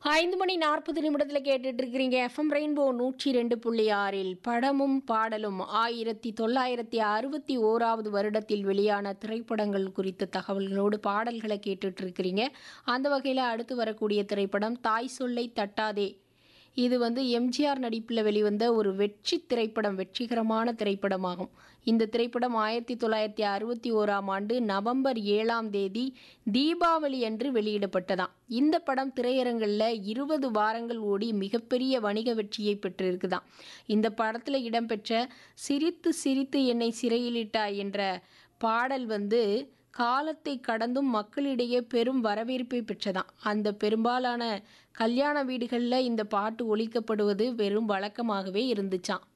ஐந்து மணி நாற்பது நிமிடத்தில் கேட்டுட்டு இருக்கிறீங்க எஃப்எம் ரெயின்போ நூற்றி ரெண்டு புள்ளி ஆறில் படமும் பாடலும் ஆயிரத்தி தொள்ளாயிரத்தி அறுபத்தி ஓராவது வருடத்தில் வெளியான திரைப்படங்கள் குறித்த தகவல்களோடு பாடல்களை கேட்டுட்டு இருக்கிறீங்க அந்த வகையில் அடுத்து வரக்கூடிய திரைப்படம் தாய் சொல்லை தட்டாதே இது வந்து எம்ஜிஆர் நடிப்பில் வெளிவந்த ஒரு வெற்றி திரைப்படம் வெற்றிகரமான திரைப்படமாகும் இந்த திரைப்படம் ஆயிரத்தி தொள்ளாயிரத்தி அறுபத்தி ஓராம் ஆண்டு நவம்பர் ஏழாம் தேதி தீபாவளி அன்று வெளியிடப்பட்டதாம் இந்த படம் திரையரங்கில் இருபது வாரங்கள் ஓடி மிகப்பெரிய வணிக வெற்றியை பெற்றிருக்குதாம் இந்த படத்தில் இடம்பெற்ற சிரித்து சிரித்து என்னை சிறையிலிட்டாய் என்ற பாடல் வந்து காலத்தை கடந்தும் மக்களிடையே பெரும் வரவேற்பை பெற்றதாம் அந்த பெரும்பாலான கல்யாண வீடுகளில் இந்த பாட்டு ஒலிக்கப்படுவது வெறும் வழக்கமாகவே இருந்துச்சாம்